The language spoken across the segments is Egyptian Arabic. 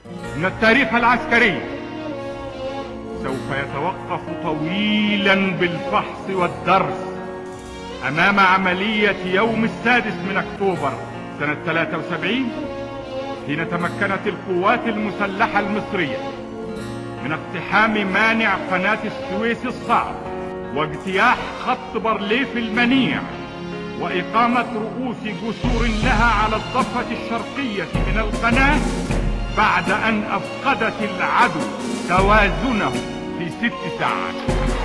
إن التاريخ العسكري سوف يتوقف طويلا بالفحص والدرس أمام عملية يوم السادس من أكتوبر سنة 73 حين تمكنت القوات المسلحة المصرية من اقتحام مانع قناة السويس الصعب واجتياح خط برليف المنيع وإقامة رؤوس جسور لها على الضفة الشرقية من القناة بعد أن أفقدت العدو توازنه في ست ساعات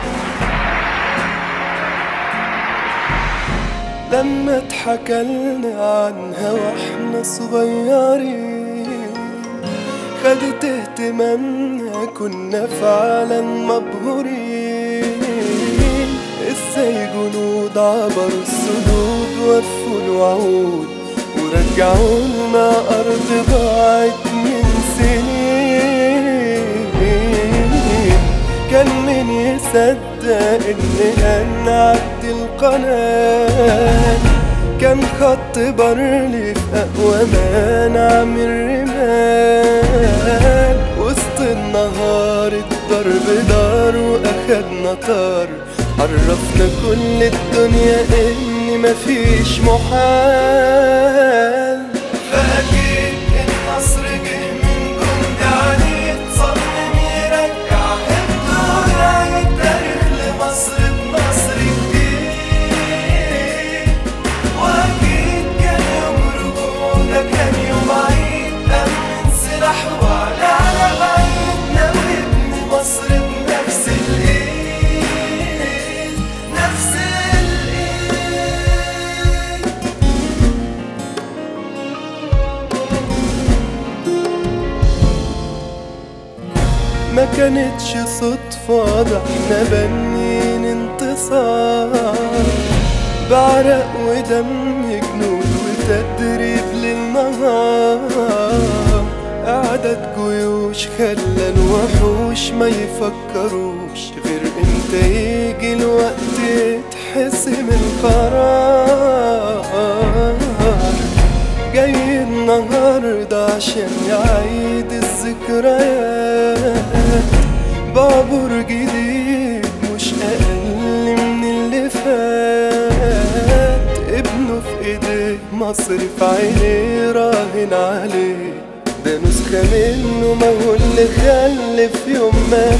لما اتحكى لنا عنها واحنا صغيرين خدت اهتمامنا كنا فعلا مبهورين ازاي جنود عبروا السدود وفوا الوعود ورجعوا لنا ارض ضاعت من سنين كان من يصدق اننا نعدي القناة كان خط برلي في اقوى نعم الرمال وسط النهار الضرب دار واخدنا طار عرفنا كل الدنيا ان مفيش محال فاكيد النصر جه من جند عنيد صمم يرجع الدنيا التاريخ لمصر بنصر جديد واكيد كان يوم رجوعنا كان يوم عيد امن سلاح وعلى على بعيدنا وابن مصر بنفس الايد نفس الايد ما كانتش صدفة ده احنا بنين انتصار بعرق ودم جنود وتدريب للنهار أعداد جيوش خلى الوحوش ما يفكروش غير امتى يجي الوقت يتحسم القرار جاي النهاردة عشان يعيد الذكريات بعبر جديد مش أقل من اللي فات ابنه في ايديه مصر في عينيه راهن عليه ده نسخة منه ما هو اللي خلف يوم ما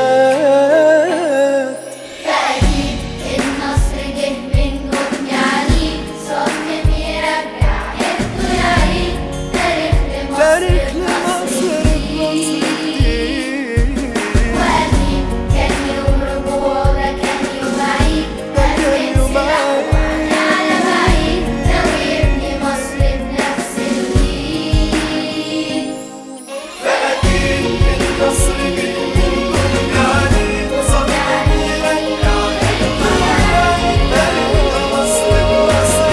مات فأكيد النصر جه من جبن عنيد صمم يرجع حبه يعيد تاريخ لمصر تاريخ بنصر لمصر جديد. بنصر وأكيد كان يوم رجوعنا كان يوم عيد كان يوم أمن سلاح عيد. على بعيد ناوي يبني مصر بنفس الإيد فأكيد النصر جه من جند عنيد صمم يرجع تاريخ مصر بنصر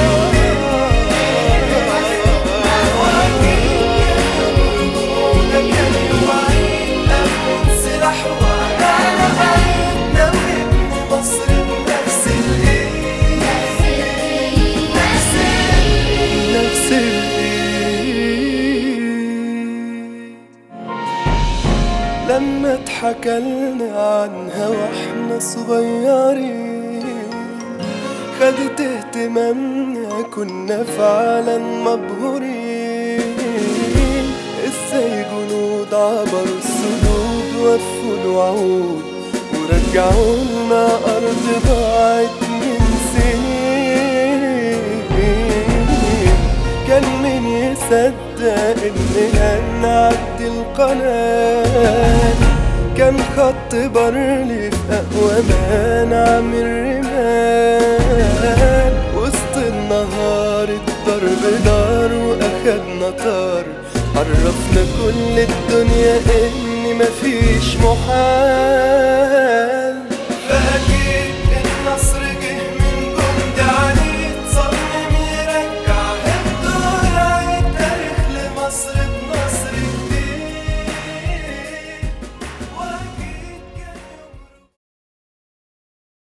جديد كان يوم عيد أمن سلاح وعلى بعيد ناوي ابن مصر بنفس الإيد نفس الإيد نفس الإيد لما اتحكى لنا عنها واحنا صغيرين خدت اهتمامنا كنا فعلا مبهورين ازاي جنود عبروا السدود وفوا الوعود ورجعوا لنا ارض ضاعت من سنين كان من يصدق اننا نعدي القناة كان خط برلي في اقوى نعم الرمال وسط النهار الضرب دار واخدنا طار عرفنا كل الدنيا ان مفيش محال